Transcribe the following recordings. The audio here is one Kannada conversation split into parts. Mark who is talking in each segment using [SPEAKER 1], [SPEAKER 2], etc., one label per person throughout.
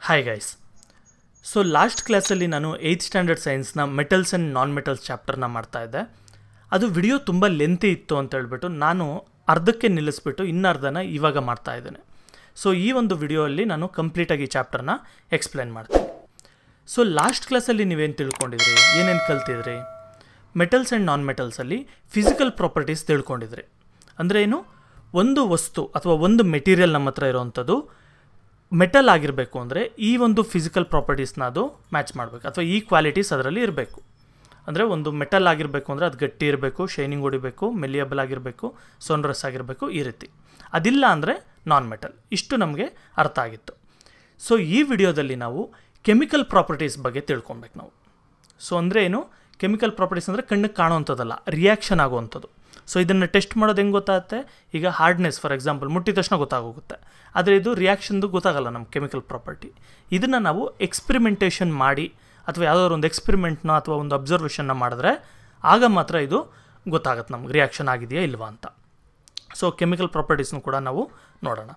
[SPEAKER 1] ಹಾಯ್ ಗೈಸ್ ಸೊ ಲಾಸ್ಟ್ ಕ್ಲಾಸಲ್ಲಿ ನಾನು ಏಯ್ತ್ ಸ್ಟ್ಯಾಂಡರ್ಡ್ ಸೈನ್ಸ್ನ ಮೆಟಲ್ಸ್ ಆ್ಯಂಡ್ ನಾನ್ ಮೆಟಲ್ಸ್ ಚಾಪ್ಟರ್ನ ಮಾಡ್ತಾ ಇದ್ದೆ ಅದು ವಿಡಿಯೋ ತುಂಬ ಲೆಂತಿ ಇತ್ತು ಅಂತ ಹೇಳ್ಬಿಟ್ಟು ನಾನು ಅರ್ಧಕ್ಕೆ ನಿಲ್ಲಿಸ್ಬಿಟ್ಟು ಇನ್ನರ್ಧನ ಇವಾಗ ಮಾಡ್ತಾ ಇದ್ದೇನೆ ಸೊ ಈ ಒಂದು ವಿಡಿಯೋಲ್ಲಿ ನಾನು ಕಂಪ್ಲೀಟಾಗಿ ಈ ಚಾಪ್ಟರ್ನ ಎಕ್ಸ್ಪ್ಲೇನ್ ಮಾಡ್ತೀನಿ ಸೊ ಲಾಸ್ಟ್ ಕ್ಲಾಸಲ್ಲಿ ನೀವೇನು ತಿಳ್ಕೊಂಡಿದ್ರಿ ಏನೇನು ಕಲ್ತಿದ್ರಿ ಮೆಟಲ್ಸ್ ಆ್ಯಂಡ್ ನಾನ್ ಮೆಟಲ್ಸಲ್ಲಿ ಫಿಸಿಕಲ್ ಪ್ರಾಪರ್ಟೀಸ್ ತಿಳ್ಕೊಂಡಿದ್ರಿ ಅಂದರೆ ಏನು ಒಂದು ವಸ್ತು ಅಥವಾ ಒಂದು ಮೆಟೀರಿಯಲ್ ನಮ್ಮ ಹತ್ರ ಇರೋವಂಥದ್ದು ಮೆಟಲ್ ಆಗಿರಬೇಕು ಅಂದರೆ ಈ ಒಂದು ಫಿಸಿಕಲ್ ಪ್ರಾಪರ್ಟೀಸ್ನ ಅದು ಮ್ಯಾಚ್ ಮಾಡಬೇಕು ಅಥವಾ ಈ ಕ್ವಾಲಿಟೀಸ್ ಅದರಲ್ಲಿ ಇರಬೇಕು ಅಂದರೆ ಒಂದು ಮೆಟಲ್ ಆಗಿರಬೇಕು ಅಂದರೆ ಅದು ಗಟ್ಟಿ ಇರಬೇಕು ಶೈನಿಂಗ್ ಹೊಡಿಬೇಕು ಮೆಲಿಯಬಲ್ ಆಗಿರಬೇಕು ಸೋನ್ರಸ್ ಆಗಿರಬೇಕು ಈ ರೀತಿ ಅದಿಲ್ಲ ಅಂದರೆ ನಾನ್ ಮೆಟಲ್ ಇಷ್ಟು ನಮಗೆ ಅರ್ಥ ಆಗಿತ್ತು ಸೊ ಈ ವಿಡಿಯೋದಲ್ಲಿ ನಾವು ಕೆಮಿಕಲ್ ಪ್ರಾಪರ್ಟೀಸ್ ಬಗ್ಗೆ ತಿಳ್ಕೊಬೇಕು ನಾವು ಸೊ ಅಂದರೆ ಏನು ಕೆಮಿಕಲ್ ಪ್ರಾಪರ್ಟೀಸ್ ಅಂದರೆ ಕಣ್ಣಿಗೆ ಕಾಣುವಂಥದ್ದಲ್ಲ ರಿಯಾಕ್ಷನ್ ಆಗುವಂಥದ್ದು ಸೊ ಇದನ್ನು ಟೆಸ್ಟ್ ಮಾಡೋದು ಹೆಂಗೆ ಗೊತ್ತಾಗುತ್ತೆ ಈಗ ಹಾರ್ಡ್ನೆಸ್ ಫಾರ್ ಎಕ್ಸಾಂಪಲ್ ಮುಟ್ಟಿದ ತಕ್ಷಣ ಗೊತ್ತಾಗೋಗುತ್ತೆ ಆದರೆ ಇದು ರಿಯಾಕ್ಷನ್ದು ಗೊತ್ತಾಗಲ್ಲ ನಮ್ಮ ಕೆಮಿಕಲ್ ಪ್ರಾಪರ್ಟಿ ಇದನ್ನು ನಾವು ಎಕ್ಸ್ಪರಿಮೆಂಟೇಷನ್ ಮಾಡಿ ಅಥವಾ ಯಾವುದಾದ್ರು ಒಂದು ಎಕ್ಸ್ಪೆರಿಮೆಂಟ್ನ ಅಥವಾ ಒಂದು ಅಬ್ಸರ್ವೇಷನ್ನ ಮಾಡಿದ್ರೆ ಆಗ ಮಾತ್ರ ಇದು ಗೊತ್ತಾಗುತ್ತೆ ನಮ್ಗೆ ರಿಯಾಕ್ಷನ್ ಆಗಿದೆಯಾ ಇಲ್ವಾ ಅಂತ ಸೊ ಕೆಮಿಕಲ್ ಪ್ರಾಪರ್ಟೀಸ್ನು ಕೂಡ ನಾವು ನೋಡೋಣ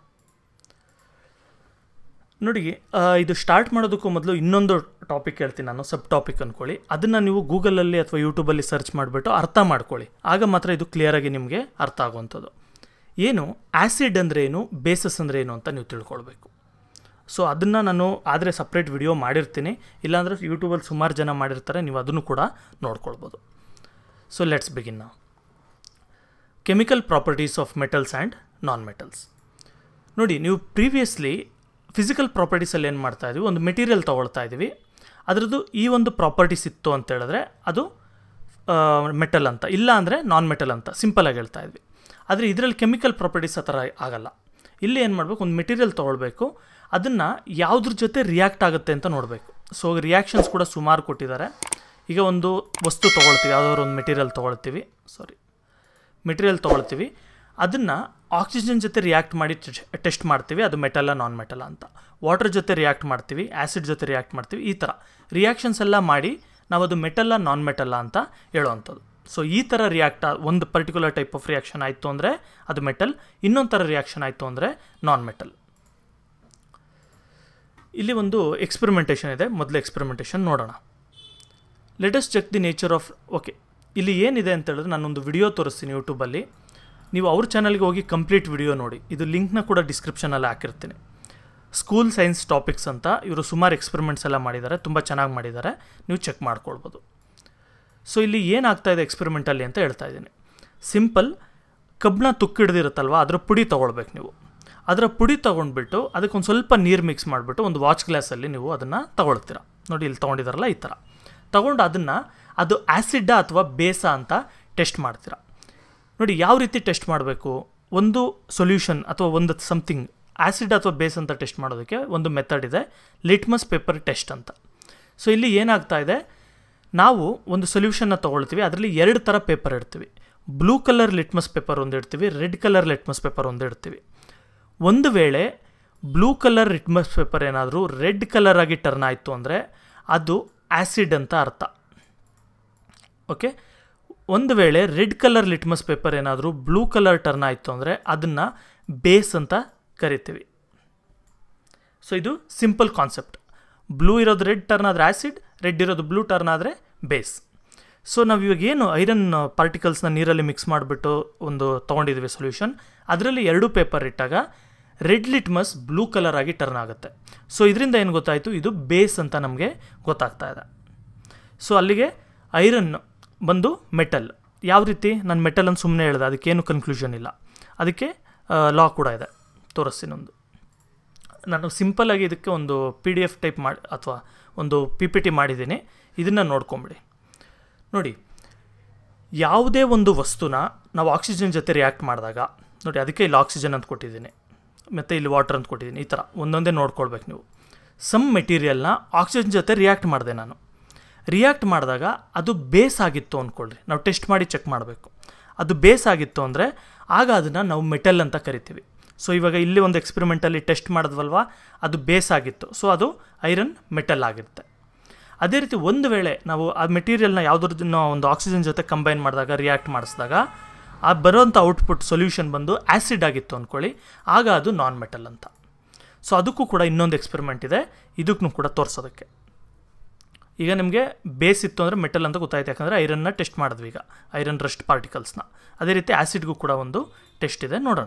[SPEAKER 1] ನೋಡಿ ಆ, ಇದು ಸ್ಟಾರ್ಟ್ ಮಾಡೋದಕ್ಕೂ ಮೊದಲು ಇನ್ನೊಂದು ಟಾಪಿಕ್ ಹೇಳ್ತೀನಿ ನಾನು ಸಬ್ ಟಾಪಿಕ್ ಅಂದ್ಕೊಳ್ಳಿ ಅದನ್ನು ನೀವು ಗೂಗಲಲ್ಲಿ ಅಥವಾ ಯೂಟ್ಯೂಬಲ್ಲಿ ಸರ್ಚ್ ಮಾಡಿಬಿಟ್ಟು ಅರ್ಥ ಮಾಡ್ಕೊಳ್ಳಿ ಆಗ ಮಾತ್ರ ಇದು ಕ್ಲಿಯರಾಗಿ ನಿಮಗೆ ಅರ್ಥ ಆಗುವಂಥದ್ದು ಏನು ಆ್ಯಸಿಡ್ ಅಂದರೆ ಏನು ಬೇಸಸ್ ಅಂದರೆ ಏನು ಅಂತ ನೀವು ತಿಳ್ಕೊಳ್ಬೇಕು ಸೊ ಅದನ್ನು ನಾನು ಆದರೆ ಸಪ್ರೇಟ್ ವಿಡಿಯೋ ಮಾಡಿರ್ತೀನಿ ಇಲ್ಲಾಂದರೆ ಯೂಟ್ಯೂಬಲ್ಲಿ ಸುಮಾರು ಜನ ಮಾಡಿರ್ತಾರೆ ನೀವು ಅದನ್ನು ಕೂಡ ನೋಡ್ಕೊಳ್ಬೋದು ಸೊ ಲೆಟ್ಸ್ ಬಿಗಿನ್ ನಾವು chemical properties of metals and non metals ನೋಡಿ ನೀವು ಪ್ರೀವಿಯಸ್ಲಿ ಫಿಸಿಕಲ್ ಪ್ರಾಪರ್ಟೀಸಲ್ಲಿ ಏನು ಮಾಡ್ತಾ ಇದ್ವಿ ಒಂದು ಮೆಟೀರಿಯಲ್ ತೊಗೊಳ್ತಾ ಇದ್ದೀವಿ ಅದರದ್ದು ಈ ಒಂದು ಪ್ರಾಪರ್ಟೀಸ್ ಇತ್ತು ಅಂತ ಹೇಳಿದ್ರೆ ಅದು ಮೆಟಲ್ ಅಂತ ಇಲ್ಲ ಅಂದರೆ ನಾನ್ ಮೆಟಲ್ ಅಂತ ಸಿಂಪಲಾಗಿ ಹೇಳ್ತಾ ಇದ್ವಿ ಆದರೆ ಇದರಲ್ಲಿ ಕೆಮಿಕಲ್ ಪ್ರಾಪರ್ಟೀಸ್ ಆ ಥರ ಆಗಲ್ಲ ಇಲ್ಲಿ ಏನು ಮಾಡಬೇಕು ಒಂದು ಮೆಟೀರಿಯಲ್ ತೊಗೊಳ್ಬೇಕು ಅದನ್ನು ಯಾವುದ್ರ ಜೊತೆ ರಿಯಾಕ್ಟ್ ಆಗುತ್ತೆ ಅಂತ ನೋಡಬೇಕು ಸೊ ರಿಯಾಕ್ಷನ್ಸ್ ಕೂಡ ಸುಮಾರು ಕೊಟ್ಟಿದ್ದಾರೆ ಈಗ ಒಂದು ವಸ್ತು ತೊಗೊಳ್ತೀವಿ ಯಾವುದಾದ್ರು ಒಂದು ಮೆಟೀರಿಯಲ್ ತೊಗೊಳ್ತೀವಿ ಸಾರಿ ಮೆಟೀರಿಯಲ್ ತೊಗೊಳ್ತೀವಿ ಅದನ್ನು ಆಕ್ಸಿಜನ್ ಜೊತೆ ರಿಯಾಕ್ಟ್ ಮಾಡಿ ಟೆಸ್ಟ್ ಮಾಡ್ತೀವಿ ಅದು ಮೆಟಲ್ಲ ನಾನ್ ಮೆಟಲ್ಲ ಅಂತ ವಾಟರ್ ಜೊತೆ ರಿಯಾಕ್ಟ್ ಮಾಡ್ತೀವಿ ಆ್ಯಸಿಡ್ ಜೊತೆ ರಿಯಾಕ್ಟ್ ಮಾಡ್ತೀವಿ ಈ ಥರ ರಿಯಾಕ್ಷನ್ಸ್ ಎಲ್ಲ ಮಾಡಿ ನಾವು ಅದು ಮೆಟಲ್ಲ ನಾನ್ ಮೆಟಲ್ಲ ಅಂತ ಹೇಳುವಂಥದ್ದು ಸೊ ಈ ಥರ ರಿಯಾಕ್ಟ್ ಒಂದು ಪರ್ಟಿಕ್ಯುಲರ್ ಟೈಪ್ ಆಫ್ ರಿಯಾಕ್ಷನ್ ಆಯಿತು ಅಂದರೆ ಅದು ಮೆಟಲ್ ಇನ್ನೊಂದು ಥರ ರಿಯಾಕ್ಷನ್ ಆಯಿತು ಅಂದರೆ ನಾನ್ ಮೆಟಲ್ ಇಲ್ಲಿ ಒಂದು ಎಕ್ಸ್ಪೆರಿಮೆಂಟೇಷನ್ ಇದೆ ಮೊದಲು ಎಕ್ಸ್ಪೆರಿಮೆಂಟೇಷನ್ ನೋಡೋಣ let us check the nature of okay ಇಲ್ಲಿ ಏನಿದೆ ಅಂತ ಹೇಳಿದ್ರೆ ನಾನೊಂದು ವಿಡಿಯೋ ತೋರಿಸ್ತೀನಿ ಯೂಟ್ಯೂಬಲ್ಲಿ ನೀವು ಅವ್ರ ಚಾನಲ್ಗೆ ಹೋಗಿ ಕಂಪ್ಲೀಟ್ ವಿಡಿಯೋ ನೋಡಿ ಇದು ಲಿಂಕ್ನ ಕೂಡ ಡಿಸ್ಕ್ರಿಪ್ಷನಲ್ಲಿ ಹಾಕಿರ್ತೀನಿ ಸ್ಕೂಲ್ ಸೈನ್ಸ್ ಟಾಪಿಕ್ಸ್ ಅಂತ ಇವರು ಸುಮಾರು ಎಕ್ಸ್ಪೆರಿಮೆಂಟ್ಸ್ ಎಲ್ಲ ಮಾಡಿದ್ದಾರೆ ತುಂಬ ಚೆನ್ನಾಗಿ ಮಾಡಿದ್ದಾರೆ ನೀವು ಚೆಕ್ ಮಾಡ್ಕೊಳ್ಬೋದು ಸೊ ಇಲ್ಲಿ ಏನಾಗ್ತಾ ಇದೆ ಎಕ್ಸ್ಪೆರಿಮೆಂಟಲ್ಲಿ ಅಂತ ಹೇಳ್ತಾ ಇದ್ದೀನಿ ಸಿಂಪಲ್ ಕಬ್ಬನ್ನ ತುಕ್ಕಿಡ್ದಿರುತ್ತಲ್ವ ಅದರ ಪುಡಿ ತೊಗೊಳ್ಬೇಕು ನೀವು ಅದರ ಪುಡಿ ತೊಗೊಂಡ್ಬಿಟ್ಟು ಅದಕ್ಕೊಂದು ಸ್ವಲ್ಪ ನೀರು ಮಿಕ್ಸ್ ಮಾಡಿಬಿಟ್ಟು ಒಂದು ವಾಚ್ ಗ್ಲಾಸಲ್ಲಿ ನೀವು ಅದನ್ನು ತಗೊಳ್ತೀರ ನೋಡಿ ಇಲ್ಲಿ ತೊಗೊಂಡಿದ್ದಾರಲ್ಲ ಈ ಥರ ತಗೊಂಡು ಅದನ್ನು ಅದು ಆ್ಯಸಿಡ್ಡಾ ಅಥವಾ ಬೇಸಾ ಅಂತ ಟೆಸ್ಟ್ ಮಾಡ್ತೀರಾ ನೋಡಿ ಯಾವ ರೀತಿ ಟೆಸ್ಟ್ ಮಾಡಬೇಕು ಒಂದು ಸೊಲ್ಯೂಷನ್ ಅಥವಾ ಒಂದು ಸಮಥಿಂಗ್ ಆ್ಯಸಿಡ್ ಅಥವಾ ಬೇಸ್ ಅಂತ ಟೆಸ್ಟ್ ಮಾಡೋದಕ್ಕೆ ಒಂದು ಮೆಥಡ್ ಇದೆ ಲಿಟ್ಮಸ್ ಪೇಪರ್ ಟೆಸ್ಟ್ ಅಂತ ಸೊ ಇಲ್ಲಿ ಏನಾಗ್ತಾ ಇದೆ ನಾವು ಒಂದು ಸೊಲ್ಯೂಷನ್ನ ತೊಗೊಳ್ತೀವಿ ಅದರಲ್ಲಿ ಎರಡು ಥರ ಪೇಪರ್ ಇಡ್ತೀವಿ ಬ್ಲೂ ಕಲರ್ ಲಿಟ್ಮಸ್ ಪೇಪರ್ ಒಂದು ಇಡ್ತೀವಿ ರೆಡ್ ಕಲರ್ ಲಿಟ್ಮಸ್ ಪೇಪರ್ ಒಂದು ಇಡ್ತೀವಿ ಒಂದು ವೇಳೆ ಬ್ಲೂ ಕಲರ್ ಲಿಟ್ಮಸ್ ಪೇಪರ್ ಏನಾದರೂ ರೆಡ್ ಕಲರ್ ಆಗಿ ಟರ್ನ್ ಆಯಿತು ಅಂದರೆ ಅದು ಆ್ಯಸಿಡ್ ಅಂತ ಅರ್ಥ ಓಕೆ ಒಂದು ವೇಳೆ ರೆಡ್ ಕಲರ್ ಲಿಟ್ಮಸ್ ಪೇಪರ್ ಏನಾದರೂ ಬ್ಲೂ ಕಲರ್ ಟರ್ನ್ ಆಯಿತು ಅಂದರೆ ಅದನ್ನು ಬೇಸ್ ಅಂತ ಕರಿತೀವಿ ಸೊ ಇದು ಸಿಂಪಲ್ ಕಾನ್ಸೆಪ್ಟ್ ಬ್ಲೂ ಇರೋದು ರೆಡ್ ಟರ್ನ್ ಆದರೆ ಆ್ಯಸಿಡ್ ರೆಡ್ ಇರೋದು ಬ್ಲೂ ಟರ್ನ್ ಆದರೆ ಬೇಸ್ ಸೊ ನಾವು ಇವಾಗ ಏನು ಐರನ್ ಪಾರ್ಟಿಕಲ್ಸ್ನ ನೀರಲ್ಲಿ ಮಿಕ್ಸ್ ಮಾಡಿಬಿಟ್ಟು ಒಂದು ತೊಗೊಂಡಿದ್ವಿ ಸೊಲ್ಯೂಷನ್ ಅದರಲ್ಲಿ ಎರಡು ಪೇಪರ್ ಇಟ್ಟಾಗ ರೆಡ್ ಲಿಟ್ಮಸ್ ಬ್ಲೂ ಕಲರ್ ಆಗಿ ಟರ್ನ್ ಆಗುತ್ತೆ ಸೊ ಇದರಿಂದ ಏನು ಗೊತ್ತಾಯಿತು ಇದು ಬೇಸ್ ಅಂತ ನಮಗೆ ಗೊತ್ತಾಗ್ತಾ ಇದೆ ಸೊ ಅಲ್ಲಿಗೆ ಐರನ್ ಬಂದು ಮೆಟಲ್ ಯಾವ ರೀತಿ ನಾನು ಮೆಟಲ್ ಅಂತ ಸುಮ್ಮನೆ ಹೇಳಿದೆ ಅದಕ್ಕೇನು ಕನ್ಕ್ಲೂಷನ್ ಇಲ್ಲ ಅದಕ್ಕೆ ಲಾ ಕೂಡ ಇದೆ ತೋರಿಸ್ತೀನಿ ಒಂದು ನಾನು ಸಿಂಪಲ್ಲಾಗಿ ಇದಕ್ಕೆ ಒಂದು ಪಿ ಡಿ ಎಫ್ ಟೈಪ್ ಮಾಡಿ ಅಥವಾ ಒಂದು ಪಿ ಪಿ ಟಿ ಮಾಡಿದ್ದೀನಿ ಇದನ್ನು ನೋಡ್ಕೊಂಬಿಡಿ ನೋಡಿ ಯಾವುದೇ ಒಂದು ವಸ್ತುನ ನಾವು ಆಕ್ಸಿಜನ್ ಜೊತೆ ರಿಯಾಕ್ಟ್ ಮಾಡಿದಾಗ ನೋಡಿ ಅದಕ್ಕೆ ಇಲ್ಲಿ ಆಕ್ಸಿಜನ್ ಅಂತ ಕೊಟ್ಟಿದ್ದೀನಿ ಮತ್ತು ಇಲ್ಲಿ ವಾಟರ್ ಅಂತ ಕೊಟ್ಟಿದ್ದೀನಿ ಈ ಥರ ಒಂದೊಂದೇ ನೋಡ್ಕೊಳ್ಬೇಕು ನೀವು ಸಮ್ ಮೆಟೀರಿಯಲ್ನ ಆಕ್ಸಿಜನ್ ಜೊತೆ ರಿಯಾಕ್ಟ್ ಮಾಡಿದೆ ನಾನು ರಿಯಾಕ್ಟ್ ಮಾಡಿದಾಗ ಅದು ಬೇಸ್ ಆಗಿತ್ತು ಅಂದ್ಕೊಳ್ರಿ ನಾವು ಟೆಸ್ಟ್ ಮಾಡಿ ಚೆಕ್ ಮಾಡಬೇಕು ಅದು ಬೇಸ್ ಆಗಿತ್ತು ಅಂದರೆ ಆಗ ಅದನ್ನು ನಾವು ಮೆಟಲ್ ಅಂತ ಕರಿತೀವಿ ಸೊ ಇವಾಗ ಇಲ್ಲಿ ಒಂದು ಎಕ್ಸ್ಪೆರಿಮೆಂಟಲ್ಲಿ ಟೆಸ್ಟ್ ಮಾಡಿದ್ವಲ್ವ ಅದು ಬೇಸ್ ಆಗಿತ್ತು ಸೊ ಅದು ಐರನ್ ಮೆಟಲ್ ಆಗಿರುತ್ತೆ ಅದೇ ರೀತಿ ಒಂದು ವೇಳೆ ನಾವು ಆ ಮೆಟೀರಿಯಲ್ನ ಯಾವುದ್ರನ್ನ ಒಂದು ಆಕ್ಸಿಜನ್ ಜೊತೆ ಕಂಬೈನ್ ಮಾಡಿದಾಗ ರಿಯಾಕ್ಟ್ ಮಾಡಿಸಿದಾಗ ಆ ಬರೋಂಥ ಔಟ್ಪುಟ್ ಸೊಲ್ಯೂಷನ್ ಬಂದು ಆ್ಯಸಿಡ್ ಆಗಿತ್ತು ಅಂದ್ಕೊಳ್ಳಿ ಆಗ ಅದು ನಾನ್ ಮೆಟಲ್ ಅಂತ ಸೊ ಅದಕ್ಕೂ ಕೂಡ ಇನ್ನೊಂದು ಎಕ್ಸ್ಪೆರಿಮೆಂಟ್ ಇದೆ ಇದಕ್ಕೂ ಕೂಡ ತೋರಿಸೋದಕ್ಕೆ ಈಗ ನಿಮಗೆ ಬೇಸ್ ಇತ್ತು ಅಂದರೆ ಮೆಟಲ್ ಅಂತ ಗೊತ್ತಾಯ್ತು ಯಾಕಂದರೆ ಐರನ್ನ ಟೆಸ್ಟ್ ಮಾಡಿದ್ವಿ ಈಗ ಐರನ್ ರಸ್ಟ್ ಪಾರ್ಟಿಕಲ್ಸ್ನ ಅದೇ ರೀತಿ ಆ್ಯಸಿಡ್ಗೂ ಕೂಡ ಒಂದು ಟೆಸ್ಟ್ ಇದೆ ನೋಡೋಣ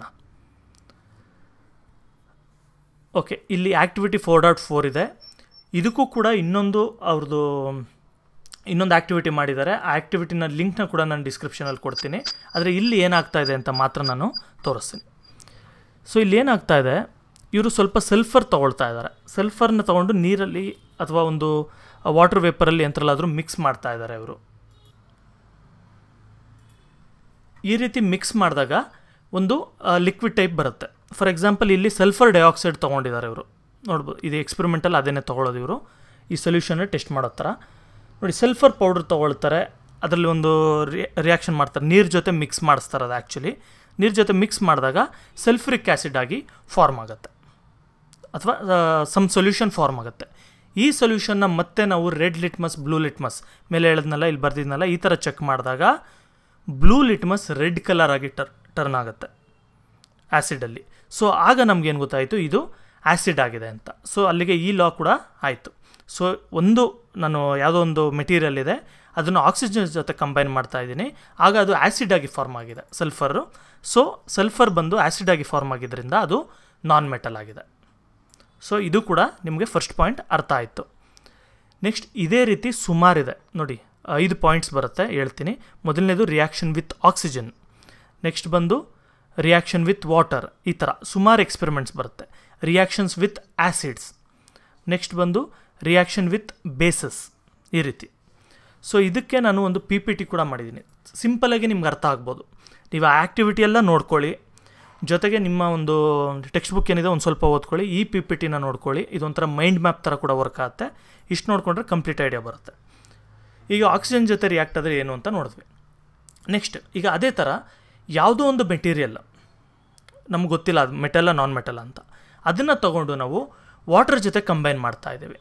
[SPEAKER 1] ಓಕೆ ಇಲ್ಲಿ ಆ್ಯಕ್ಟಿವಿಟಿ ಫೋರ್ ಡಾಟ್ ಫೋರ್ ಇದೆ ಇದಕ್ಕೂ ಕೂಡ ಇನ್ನೊಂದು ಅವ್ರದ್ದು ಇನ್ನೊಂದು ಆ್ಯಕ್ಟಿವಿಟಿ ಮಾಡಿದ್ದಾರೆ ಆ ಆ್ಯಕ್ಟಿವಿಟಿನ ಲಿಂಕ್ನ ಕೂಡ ನಾನು ಡಿಸ್ಕ್ರಿಪ್ಷನಲ್ಲಿ ಕೊಡ್ತೀನಿ ಆದರೆ ಇಲ್ಲಿ ಏನಾಗ್ತಾ ಇದೆ ಅಂತ ಮಾತ್ರ ನಾನು ತೋರಿಸ್ತೀನಿ ಸೊ ಇಲ್ಲಿ ಏನಾಗ್ತಾ ಇದೆ ಇವರು ಸ್ವಲ್ಪ ಸಲ್ಫರ್ ತೊಗೊಳ್ತಾ ಇದ್ದಾರೆ ಸಲ್ಫರ್ನ ತೊಗೊಂಡು ನೀರಲ್ಲಿ ಅಥವಾ ಒಂದು ವಾಟರ್ ವೇಪರಲ್ಲಿ ಎಂಥರಲ್ಲಾದರೂ ಮಿಕ್ಸ್ ಮಾಡ್ತಾ ಇದ್ದಾರೆ ಇವರು ಈ ರೀತಿ ಮಿಕ್ಸ್ ಮಾಡಿದಾಗ ಒಂದು ಲಿಕ್ವಿಡ್ ಟೈಪ್ ಬರುತ್ತೆ ಫಾರ್ ಎಕ್ಸಾಂಪಲ್ ಇಲ್ಲಿ ಸಲ್ಫರ್ ಡೈಆಕ್ಸೈಡ್ ತೊಗೊಂಡಿದ್ದಾರೆ ಇವರು ನೋಡ್ಬೋದು ಇದು ಎಕ್ಸ್ಪೆರಿಮೆಂಟಲ್ ಅದನ್ನೇ ತೊಗೊಳ್ಳೋದು ಇವರು ಈ ಸೊಲ್ಯೂಷನ್ನ ಟೆಸ್ಟ್ ಮಾಡೋ ಥರ ನೋಡಿ ಸಲ್ಫರ್ ಪೌಡ್ರ್ ತೊಗೊಳ್ತಾರೆ ಅದರಲ್ಲಿ ಒಂದು ರಿಯಾಕ್ಷನ್ ಮಾಡ್ತಾರೆ ನೀರು ಜೊತೆ ಮಿಕ್ಸ್ ಮಾಡಿಸ್ತಾರೆ ಅದು ಆ್ಯಕ್ಚುಲಿ ನೀರು ಜೊತೆ ಮಿಕ್ಸ್ ಮಾಡಿದಾಗ ಸಲ್ಫ್ರಿಕ್ ಆ್ಯಸಿಡ್ ಆಗಿ ಫಾರ್ಮ್ ಆಗುತ್ತೆ ಅಥವಾ ಸಮ್ ಸೊಲ್ಯೂಷನ್ ಫಾರ್ಮ್ ಆಗುತ್ತೆ ಈ ಸೊಲ್ಯೂಷನ್ನ ಮತ್ತೆ ನಾವು ರೆಡ್ ಲಿಟ್ಮಸ್ ಬ್ಲೂ ಲಿಟ್ಮಸ್ ಮೇಲೆ ಹೇಳಿದ್ನಲ್ಲ ಇಲ್ಲಿ ಬರ್ದಿದ್ನಲ್ಲ ಈ ಥರ ಚೆಕ್ ಮಾಡಿದಾಗ ಬ್ಲೂ ಲಿಟ್ಮಸ್ ರೆಡ್ ಕಲರ್ ಆಗಿ ಟರ್ ಟರ್ನ್ ಆಗುತ್ತೆ ಆ್ಯಸಿಡಲ್ಲಿ ಸೊ ಆಗ ನಮಗೇನು ಗೊತ್ತಾಯಿತು ಇದು ಆ್ಯಸಿಡ್ ಆಗಿದೆ ಅಂತ ಸೊ ಅಲ್ಲಿಗೆ ಈ ಲಾ ಕೂಡ ಆಯಿತು ಸೊ ಒಂದು ನಾನು ಯಾವುದೋ ಒಂದು ಮೆಟೀರಿಯಲ್ ಇದೆ ಅದನ್ನು ಆಕ್ಸಿಜನ್ ಜೊತೆ ಕಂಬೈನ್ ಮಾಡ್ತಾ ಇದ್ದೀನಿ ಆಗ ಅದು ಆ್ಯಸಿಡ್ ಆಗಿ ಫಾರ್ಮ್ ಆಗಿದೆ ಸಲ್ಫರು ಸೊ ಸಲ್ಫರ್ ಬಂದು ಆ್ಯಸಿಡ್ ಆಗಿ ಫಾರ್ಮ್ ಆಗಿದ್ದರಿಂದ ಅದು ನಾನ್ ಮೆಟಲ್ ಆಗಿದೆ ಸೊ ಇದು ಕೂಡ ನಿಮಗೆ ಫಸ್ಟ್ ಪಾಯಿಂಟ್ ಅರ್ಥ ಆಯಿತು ನೆಕ್ಸ್ಟ್ ಇದೇ ರೀತಿ ಸುಮಾರಿದೆ ನೋಡಿ ಐದು ಪಾಯಿಂಟ್ಸ್ ಬರುತ್ತೆ ಹೇಳ್ತೀನಿ ಮೊದಲನೇದು ರಿಯಾಕ್ಷನ್ ವಿತ್ ಆಕ್ಸಿಜನ್ ನೆಕ್ಸ್ಟ್ ಬಂದು ರಿಯಾಕ್ಷನ್ ವಿತ್ ವಾಟರ್ ಈ ಥರ ಸುಮಾರು ಎಕ್ಸ್ಪೆರಿಮೆಂಟ್ಸ್ ಬರುತ್ತೆ ರಿಯಾಕ್ಷನ್ಸ್ ವಿತ್ ಆ್ಯಸಿಡ್ಸ್ ನೆಕ್ಸ್ಟ್ ಬಂದು ರಿಯಾಕ್ಷನ್ ವಿತ್ ಬೇಸಸ್ ಈ ರೀತಿ ಸೊ ಇದಕ್ಕೆ ನಾನು ಒಂದು ಪಿ ಪಿ ಟಿ ಕೂಡ ಮಾಡಿದ್ದೀನಿ ಸಿಂಪಲಾಗಿ ನಿಮ್ಗೆ ಅರ್ಥ ಆಗ್ಬೋದು ನೀವು ಆ ಆ್ಯಕ್ಟಿವಿಟಿ ಎಲ್ಲ ನೋಡ್ಕೊಳ್ಳಿ ಜೊತೆಗೆ ನಿಮ್ಮ ಒಂದು ಟೆಕ್ಸ್ಟ್ ಬುಕ್ ಏನಿದೆ ಒಂದು ಸ್ವಲ್ಪ ಓದ್ಕೊಳ್ಳಿ ಈ ಪಿ ಪಿ ಟಿನ ನೋಡ್ಕೊಳ್ಳಿ ಇದೊಂಥರ ಮೈಂಡ್ ಮ್ಯಾಪ್ ಥರ ಕೂಡ ವರ್ಕ್ ಆಗುತ್ತೆ ಇಷ್ಟು ನೋಡಿಕೊಂಡ್ರೆ ಕಂಪ್ಲೀಟ್ ಐಡಿಯಾ ಬರುತ್ತೆ ಈಗ ಆಕ್ಸಿಜನ್ ಜೊತೆ ರಿಯಾಕ್ಟ್ ಆದರೆ ಏನು ಅಂತ ನೋಡಿದ್ವಿ ನೆಕ್ಸ್ಟ್ ಈಗ ಅದೇ ಥರ ಯಾವುದೋ ಒಂದು ಮೆಟೀರಿಯಲ್ ನಮ್ಗೆ ಗೊತ್ತಿಲ್ಲ ಅದು ಮೆಟಲ್ಲ ನಾನ್ ಮೆಟಲ್ ಅಂತ ಅದನ್ನು ತೊಗೊಂಡು ನಾವು ವಾಟರ್ ಜೊತೆ ಕಂಬೈನ್ ಮಾಡ್ತಾ ಇದ್ದೀವಿ